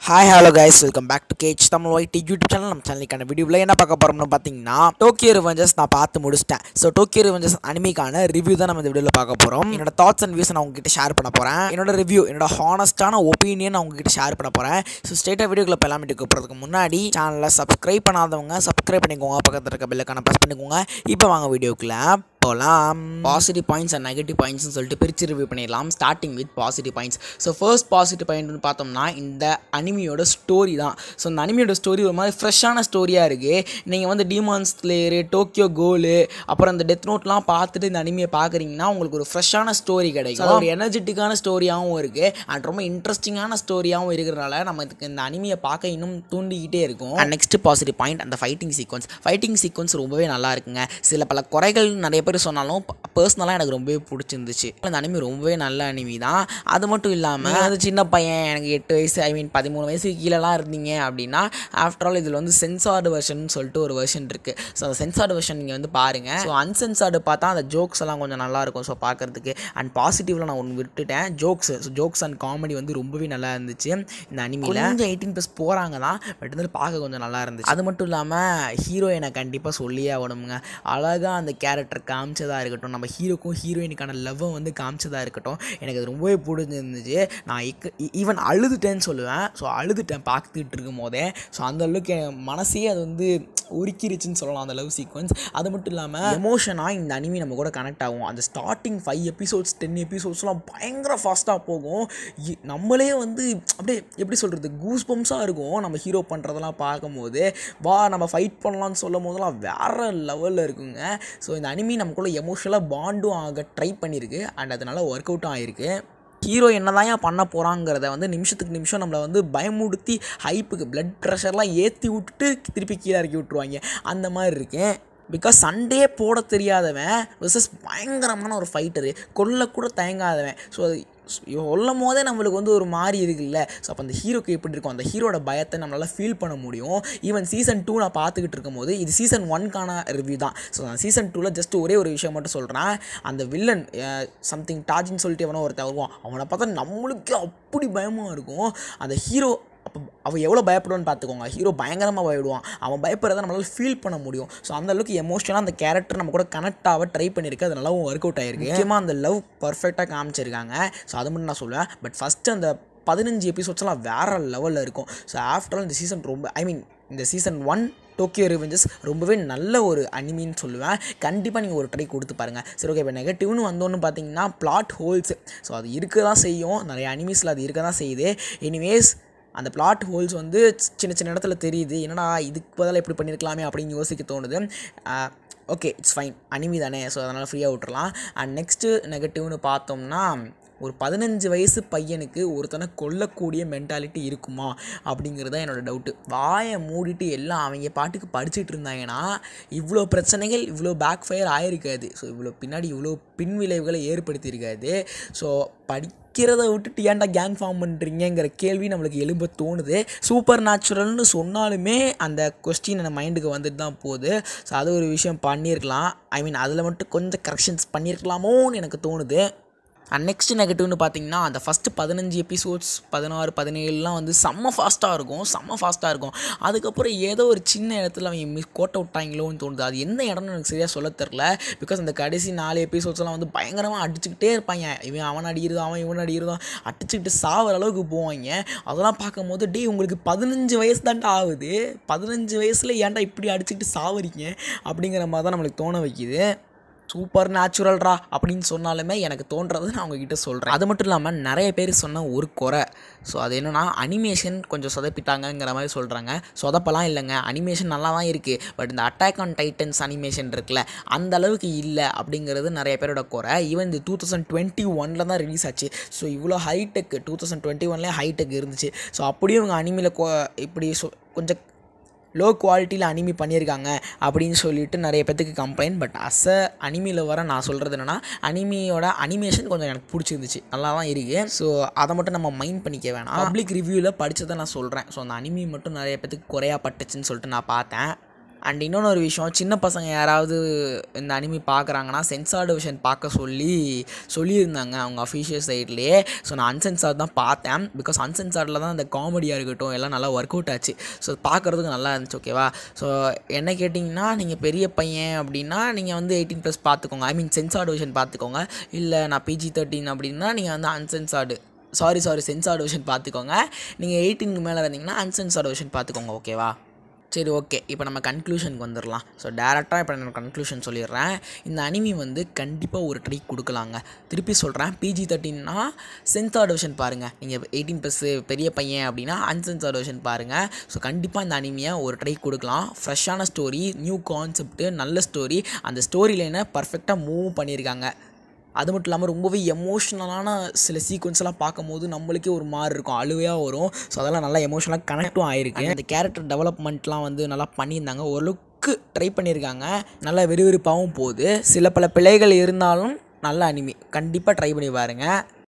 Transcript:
hi hello guys welcome back to catch Tamil white YouTube channel நம்ம சேனலுக்கான வீடியோவில் என்ன பார்க்க போகிறோம்னு பார்த்தீங்கன்னா டோக்கியோ ரிவெஞ்சர்ஸ் நான் பார்த்து முடிச்சிட்டேன் ஸோ டோக்கியோ ரிவெஞ்சர்ஸ் அனிமிக்கான ரிவ்யூ தான் நம்ம இந்த வீடியோவில் பார்க்க போகிறோம் என்னோட தாட்ஸ் அண்ட் வியூஸ் நான் உங்ககிட்ட ஷேர் பண்ண போகிறேன் என்னோட ரிவ்யூ என்னோட ஹானஸ்டான ஒப்பீனியன் நான் உங்ககிட்ட ஷேர் பண்ண போகிறேன் ஸோ ஸ்டேட்டாக வீடியோக்குள்ள போகலாம் வீடியோ போகிறதுக்கு முன்னாடி சேனலை சப்ஸ்கிரைப் பண்ணாதவங்க சப்ஸ்கிரைப் பண்ணிக்கோங்க பக்கத்தில் இருக்க பெல்லுக்கான ப்ரெஸ் பண்ணிக்கோங்க இப்போ வாங்க வீடியோக்குள்ள போகலாம் பாசிட்டிவ் பாயிண்ட்ஸ் அண்ட் நெகட்டிவ் பாயிண்ட்ஸ்னு சொல்லிட்டு பிரித்து ரிவ்யூ பண்ணிடலாம் starting with positive points so first positive பாயிண்ட்னு பார்த்தோம்னா இந்த அனிமியோட ஸ்டோரி தான் ஸோ இந்த அனிமியோட ஸ்டோரி ஒரு மாதிரி ஃப்ரெஷ்ஷான ஸ்டோரியாக இருக்குது நீங்கள் வந்து டீமான்ஸ் ஸ்லேயரு டோக்கியோ கோலு அப்புறம் இந்த டெத் நோட்லாம் பார்த்துட்டு இந்த அனிமியை பார்க்குறீங்கன்னா உங்களுக்கு ஒரு ஃப்ரெஷ்ஷான ஸ்டோரி கிடைக்கும் அது ஒரு எனர்ஜெட்டிக்கான ஸ்டோரியாகவும் இருக்குது அண்ட் ரொம்ப இன்ட்ரெஸ்டிங்கான ஸ்டோரியாகவும் இருக்கிறனால நமக்கு இந்த அனிமியை பார்க்க இன்னும் தூண்டிக்கிட்டே இருக்கும் அண்ட் நெக்ஸ்ட் பாசிட்டிவ் பாயிண்ட் அந்த ஃபைட்டிங் சீக்வன்ஸ் ஃபைட்டிங் சீக்வன்ஸ் ரொம்பவே நல்லா இருக்குங்க சில பல குறைகள் நிறைய பேர் சொன்னாலும் பர்சனலாக எனக்கு ரொம்பவே பிடிச்சிருந்துச்சு அந்த அனிமி ரொம்பவே நல்ல அனிமி தான் அது மட்டும் இல்லாமல் வந்து சின்ன பையன் எனக்கு எட்டு வயசு ஐ மீன் பதிமூணு வயசுக்கு கீழெலாம் இருந்தீங்க அப்படின்னா ஆஃப்டர் ஆல் இதில் வந்து சென்சார்டு வெர்ஷன் சொல்லிட்டு ஒரு வெர்ஷன் இருக்குது ஸோ அந்த சென்சார்டு வெர்ஷன் நீங்கள் வந்து பாருங்கள் ஸோ அன்சென்சார்டு பார்த்தா அந்த ஜோக்ஸ் எல்லாம் கொஞ்சம் நல்லா இருக்கும் ஸோ பார்க்குறதுக்கு அண்ட் பாசிட்டிவில் நான் ஒன்று விட்டுட்டேன் jokes so jokes and comedy வந்து ரொம்பவே நல்லா இருந்துச்சு இந்த அனிமியில் கொஞ்சம் எயிட்டீன் ப்ளஸ் போகிறாங்க தான் பட் வந்து பார்க்க கொஞ்சம் நல்லா இருந்துச்சு அது மட்டும் இல்லாமல் ஹீரோயினை கண்டிப்பாக சொல்லியே ஆகணுங்க அழகாக அந்த கேரக்டர் காமிச்சதாக இருக்கட்டும் நம்ம ஹீரோக்கும் ஹீரோயினுக்கான லவ்வை வந்து காமிச்சதாக இருக்கட்டும் எனக்கு அது ரொம்பவே பிடிச்சிருந்துச்சு நான் ஈவன் அழுதுட்டேன்னு சொல்லுவேன் ஸோ அழுதுட்டேன் பார்த்துட்டு இருக்கும் போதே ஸோ அந்த அளவுக்கு என் மனசே அது வந்து உருக்கிருச்சுன்னு சொல்லலாம் அந்த லவ் சீக்வன்ஸ் அது மட்டும் இல்லாமல் எமோஷனாக இந்த அனிமி நம்ம கூட கனெக்ட் ஆகும் அந்த ஸ்டார்டிங் ஃபைவ் எபிசோட்ஸ் டென் எபிசோட்ஸ்லாம் பயங்கர ஃபாஸ்ட்டாக போகும் இ- நம்மளே வந்து அப்படியே எப்படி சொல்கிறது கூஸ் பம்ஸாக இருக்கும் நம்ம ஹீரோ பண்ணுறதெல்லாம் பார்க்கும்போது வா நம்ம ஃபைட் பண்ணலாம்னு சொல்லும் போதெல்லாம் வேறு லெவலில் இருக்குங்க ஸோ இந்த அனிமி நமக்குள்ள எமோஷனலாக பாண்டும் ஆக ட்ரை பண்ணியிருக்கு அண்ட் அதனால ஒர்க் அவுட்டும் ஆகிருக்கு ஹீரோ என்னதான் பண்ண போகிறாங்கிறத வந்து நிமிஷத்துக்கு நிமிஷம் நம்மளை வந்து பயமுடுத்தி ஹைப்புக்கு பிளட் ப்ரெஷர்லாம் ஏற்றி விட்டுட்டு திருப்பி கீழே இறக்கி விட்ருவாங்க அந்த மாதிரி இருக்கேன் பிகாஸ் சண்டே போட தெரியாதவன் விசஸ் பயங்கரமான ஒரு ஃபைட்டரு கொல்ல கூட தயங்காதவன் ஸோ சொல்லும் போதே நம்மளுக்கு வந்து ஒரு மாதிரி இருக்குல்ல ஸோ அப்போ அந்த ஹீரோக்கு எப்படி இருக்கும் அந்த ஹீரோட பயத்தை நம்மளால் ஃபீல் பண்ண முடியும் ஈவன் சீசன் டூ நான் பார்த்துக்கிட்டு இருக்கும்போது இது சீசன் ஒன்க்கான ரிவ்யூ தான் ஸோ நான் சீசன் டூவில் ஜஸ்ட் ஒரே ஒரு விஷயம் மட்டும் சொல்கிறேன் அந்த வில்லன் சம்திங் டாஜின்னு சொல்லிட்டு எவனோ ஒருத்தன் வருவான் அவனை பார்த்தா நம்மளுக்கே அப்படி பயமாக இருக்கும் அந்த ஹீரோ அப்போ அவன் எவ்வளோ பயப்படுவான்னு பார்த்துக்கோங்க ஹீரோ பயங்கரமாக பயப்படுவான் அவன் பயப்படுறத நம்மளால் ஃபீல் பண்ண முடியும் ஸோ அந்த அளவுக்கு எமோஷனலாக அந்த கேரக்டர் நம்ம கூட கனெக்ட் ஆக ட்ரை பண்ணியிருக்கு அது நல்லாவும் ஒர்க் அவுட் ஆயிருக்கு முக்கியமாக அந்த லவ் பர்ஃபெக்டாக காமிச்சிருக்காங்க ஸோ அது மட்டும் நான் சொல்லுவேன் பட் ஃபஸ்ட்டு அந்த பதினஞ்சு எபிசோட்ஸ்லாம் வேறு லெவலில் இருக்கும் ஸோ ஆஃப்டர் ஆல் இந்த சீசன் ரொம்ப ஐ மீன் இந்த சீசன் ஒன் டோக்கியோ ரிவெஞ்சஸ் ரொம்பவே நல்ல ஒரு அனிமின்னு சொல்லுவேன் கண்டிப்பாக நீங்கள் ஒரு ட்ரை கொடுத்து பாருங்கள் சரி ஓகே இப்போ நெகட்டிவ்னு வந்தோன்னு பார்த்தீங்கன்னா பிளாட் ஹோல்ஸ் ஸோ அது இருக்க தான் செய்யும் நிறைய அனிமீஸில் அது இருக்க தான் செய்யுது எனிவேஸ் அந்த பிளாட் ஹோல்ஸ் வந்து சின்ன சின்ன இடத்துல தெரியுது என்னடா இதுக்கு பதிலாக இப்படி பண்ணியிருக்கலாமே அப்படின்னு யோசிக்க தோணுது ஓகே இட்ஸ் ஃபைன் அனிமி தானே ஸோ அதனால் ஃப்ரீயாக விட்டுறலாம் அண்ட் நெக்ஸ்ட்டு நெகட்டிவ்னு பார்த்தோம்னா ஒரு பதினஞ்சு வயசு பையனுக்கு ஒருத்தனை கொல்லக்கூடிய மென்டாலிட்டி இருக்குமா அப்படிங்கிறது தான் என்னோடய டவுட்டு வாயை மூடிட்டு எல்லாம் அவங்க பாட்டுக்கு படிச்சுட்டு இருந்தாங்கன்னா இவ்வளோ பிரச்சனைகள் இவ்வளோ பேக் ஃபயர் ஆயிருக்காது ஸோ இவ்வளோ பின்னாடி இவ்வளோ பின்விளைவுகளை ஏற்படுத்தியிருக்காது ஸோ படிக்கிறத விட்டுட்டு ஏன்டா கேங் ஃபார்ம் பண்ணுறீங்கிற கேள்வி நம்மளுக்கு எழும்ப தோணுது சூப்பர் நேச்சுரல்னு சொன்னாலுமே அந்த கொஸ்டின் நம்ம மைண்டுக்கு வந்துட்டு தான் போகுது ஸோ அது ஒரு விஷயம் பண்ணியிருக்கலாம் ஐ மீன் அதில் மட்டும் கொஞ்சம் கரெக்ஷன்ஸ் பண்ணியிருக்கலாமோன்னு எனக்கு தோணுது அண்ட் நெக்ஸ்ட் நெகட்டிவ்னு பார்த்தீங்கன்னா அந்த ஃபஸ்ட்டு பதினஞ்சு எபிசோட்ஸ் பதினாறு பதினேழுலாம் வந்து செம்ம ஃபாஸ்ட்டாக இருக்கும் செம்ம ஃபாஸ்ட்டாக இருக்கும் அதுக்கப்புறம் ஏதோ ஒரு சின்ன இடத்துல அவங்க மிஸ் கோட்டை விட்டாங்களோன்னு தோணுது அது எந்த இடம்னு எனக்கு சரியாக சொல்ல தெரில பிகாஸ் அந்த கடைசி நாலு எபிசோட்ஸ்லாம் வந்து பயங்கரமாக அடிச்சுக்கிட்டே இருப்பாங்க இவன் அவன் அடிக்கிறதோ அவன் இவன் அடிக்கிறதோ அடிச்சுக்கிட்டு சாவர அளவுக்கு போவாங்க அதெல்லாம் பார்க்கும்போது டே உங்களுக்கு பதினஞ்சு வயசு தான்டா ஆகுது பதினஞ்சு வயசில் ஏன்டா இப்படி அடிச்சுக்கிட்டு சாவறீங்க அப்படிங்கிற மாதிரி தான் நம்மளுக்கு தோண வைக்குது சூப்பர் நேச்சுரல்ரா அப்படின்னு சொன்னாலுமே எனக்கு தோன்றது நான் உங்ககிட்ட சொல்கிறேன் அது மட்டும் இல்லாமல் நிறைய பேர் சொன்ன ஒரு குறை ஸோ அது என்னென்னா அனிமேஷன் கொஞ்சம் சொதப்பிட்டாங்கங்கிற மாதிரி சொல்கிறாங்க சொதப்பெல்லாம் இல்லைங்க அனிமேஷன் நல்லா தான் இருக்குது பட் இந்த அட்டாக் ஆன் டைட்டன்ஸ் அனிமேஷன் இருக்குல்ல அந்த அளவுக்கு இல்லை அப்படிங்கிறது நிறைய பேரோட குறை ஈவன் இந்த டூ தௌசண்ட் டுவெண்ட்டி ஒனில் தான் ரிலீஸ் ஆச்சு ஸோ இவ்வளோ ஹைடெக் டூ தௌசண்ட் டுவெண்ட்டி ஒன்லேயே ஹைடெக் இருந்துச்சு ஸோ அப்படியே இவங்க அனிமியில் இப்படி சொ கொஞ்சம் லோ குவாலிட்டியில் அனிமி பண்ணியிருக்காங்க அப்படின்னு சொல்லிட்டு நிறைய பேத்துக்கு கம்ப்ளைண்ட் பட் அஸ் அ அனிமியில் வர நான் சொல்கிறது என்னென்னா அனிமியோட அனிமேஷன் கொஞ்சம் எனக்கு பிடிச்சிருந்துச்சு நல்லா தான் இருக்குது ஸோ அதை மட்டும் நம்ம மைண்ட் பண்ணிக்க வேணாம் பப்ளிக் ரிவ்யூவில் படித்ததை நான் சொல்கிறேன் ஸோ அந்த அனிமி மட்டும் நிறைய பேத்துக்கு குறையா பட்டுச்சுன்னு சொல்லிட்டு நான் பார்த்தேன் அண்ட் இன்னொன்று ஒரு விஷயம் சின்ன பசங்க யாராவது இந்த அனிமி பார்க்குறாங்கன்னா சென்சார்டு விஷன் பார்க்க சொல்லி சொல்லியிருந்தாங்க அவங்க அஃபிஷியல் சைட்லேயே ஸோ நான் அன்சென்சார்ட் தான் பார்த்தேன் பிகாஸ் அன்சென்சார்டில் தான் அந்த காமெடியாக இருக்கட்டும் எல்லாம் நல்லா ஒர்க் அவுட் ஆச்சு ஸோ பார்க்குறதுக்கு நல்லா இருந்துச்சு ஓகேவா ஸோ என்ன கேட்டிங்கன்னா நீங்கள் பெரிய பையன் அப்படின்னா நீங்கள் வந்து எயிட்டீன் ப்ளஸ் பார்த்துக்கோங்க ஐ மீன் சென்சார்டு விஷன் பார்த்துக்கோங்க இல்லை நான் பிஜி தேர்ட்டின் அப்படின்னா நீங்கள் வந்து uncensored sorry sorry censored version பார்த்துக்கோங்க நீங்கள் எயிட்டீனுக்கு மேலே இருந்தீங்கன்னா அன்சென்சார்டு விஷன் பார்த்துக்கோங்க ஓகேவா சரி ஓகே இப்போ நம்ம கன்க்ளூஷனுக்கு வந்துடலாம் ஸோ டேரெக்டாக இப்போ நான் கன்க்ளூஷன் சொல்லிடுறேன் இந்த அனிமி வந்து கண்டிப்பாக ஒரு ட்ரை கொடுக்கலாங்க திருப்பி சொல்கிறேன் பிஜி தேர்ட்டின்னா சென்சார்ட் விஷன் பாருங்கள் நீங்கள் எயிட்டீன் ப்ளஸ் பெரிய பையன் அப்படின்னா அன்சென்சார்ட் விஷன் பாருங்கள் ஸோ கண்டிப்பாக இந்த அனிமியை ஒரு ட்ரை கொடுக்கலாம் ஃப்ரெஷ்ஷான ஸ்டோரி நியூ கான்செப்ட்டு நல்ல ஸ்டோரி அந்த ஸ்டோரி லைனை பர்ஃபெக்டாக மூவ் பண்ணியிருக்காங்க அது மட்டும் இல்லாமல் ரொம்பவே எமோஷ்னலான சில சீக்வன்ஸ்லாம் பார்க்கும்போது நம்மளுக்கே ஒரு மாதிரி இருக்கும் அழுவையாக வரும் ஸோ அதெல்லாம் நல்லா எமோஷனலாக கனெக்டும் ஆயிருக்கு அந்த கேரக்டர் டெவலப்மெண்ட்லாம் வந்து நல்லா பண்ணியிருந்தாங்க ஓரளவுக்கு ட்ரை பண்ணியிருக்காங்க நல்லா விறுவிறுப்பாகவும் போகுது சில பல பிழைகள் இருந்தாலும் நல்ல அனிமி கண்டிப்பாக ட்ரை பண்ணி பாருங்கள்